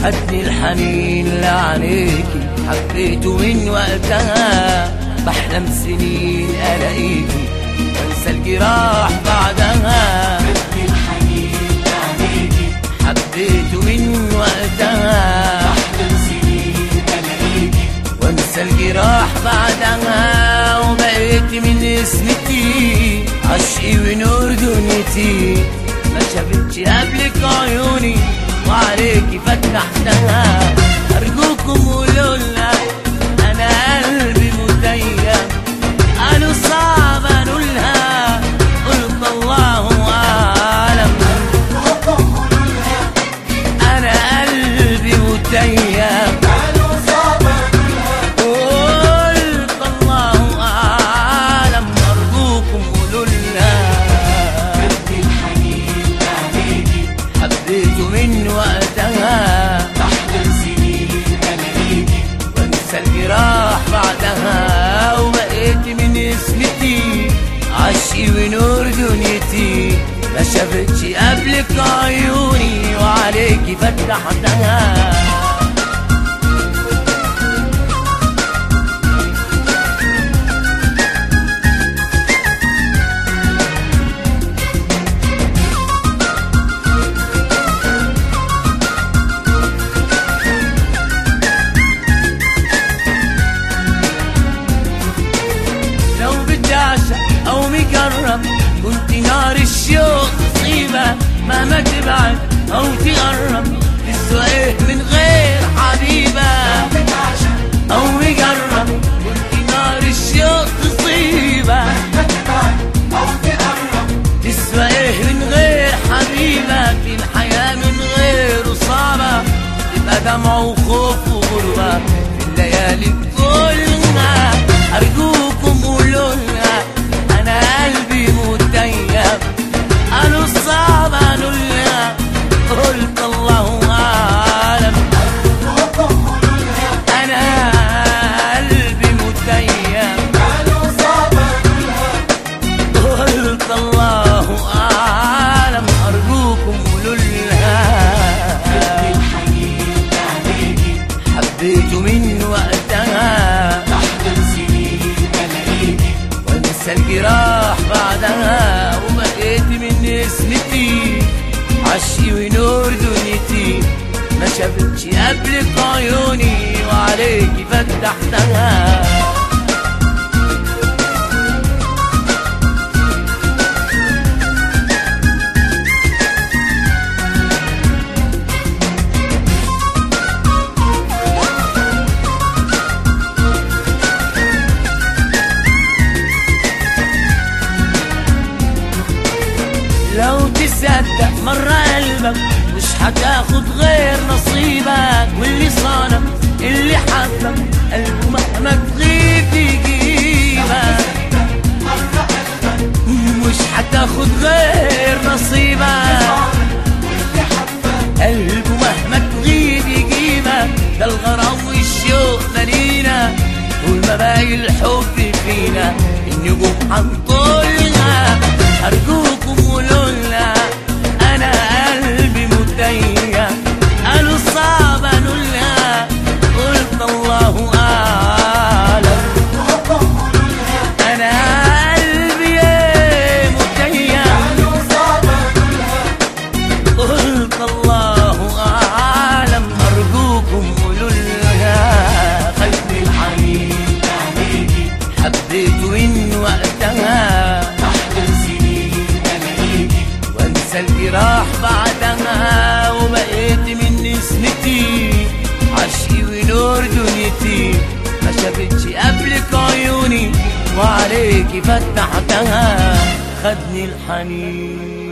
خدني الحنين لعليكي حبيته من وقتها بحلم سنين الاقيكي وانسى الجراح بعدها خدني الحنين لعينيكي حبيته من وقتها أحلم سنين ألاقيكي وانسى الجراح بعدها وبقيت من اسمتي عشقي ونور دنيتي ما شافتش قبلك عيوني وعليكي فتحتها ارجوكم قولوا لنا انا قلبي متيم قالوا صعب انولها قلت الله اعلم انا قلبي متيم قالوا صعبة قلت الله أعلم أرجوكم قولوا لنا خدني الحنين لعينيكي حبيته من وقتها أحلم سنين ألاقيكي وانسى الجراح بعدها وبقيت من اسمتي عشقي ونور دنيتي ما شافتش قبلك عيوني وعليكي فتحتها لو بدي اعشق او مجرب كنت نار الشوق تصيبة مهما تبعد او تقرب تسوى ايه من غير حبيبة بتعشق او مجرب كنت نار الشوق تصيبة تتبع أو تقرب تسوى ايه من غير حبيبة في الحياة من غيره صعبة تبقى دمع وخوف وغربة في الليالي كلها أرجوكم قولوا لنا أنا قلبي متيم قالوا صعب قالوا لنا قلت الله أعلم أنا قلبي متيم قالوا صعبة قلت الله أعلم أرجوكم قولوا لها خدني الحنين لعينيكي حبيته من وقتها أحلم سنين ألاقيكي وانسى الجراح بعدها وبقيت من اسمتي عشقي ونور دنيتي ما شافتش قبلك عيوني وعليكي فتحتها لو تصدق مرة قلبك مش هتاخد غير نصيبك واللي صانك اللي حبك قلبه مهما تغيب يجيبك مش هتاخد غير نصيبك قلبه مهما تغيب يجيبك ده الغرام والشوق مالينا طول ما باقي الحب فينا النجوم هنطولنا أرجوكم قولوا لنا أنا قلبي متيم قالوا صعب أنولها قلت الله أعلم أنا قلبي متيم قالوا صعبة قلت الله أعلم أرجوكم قولوا لها خدني الحنين لعينيكي حبيت من وقتها أحلم سنين ألاقيكي وانسى الجراح بعدها وبقيت من نسمتي عشقي ونور دنيتي ما شافتش قبلك عيوني وعليكي فتحتها خدني الحنين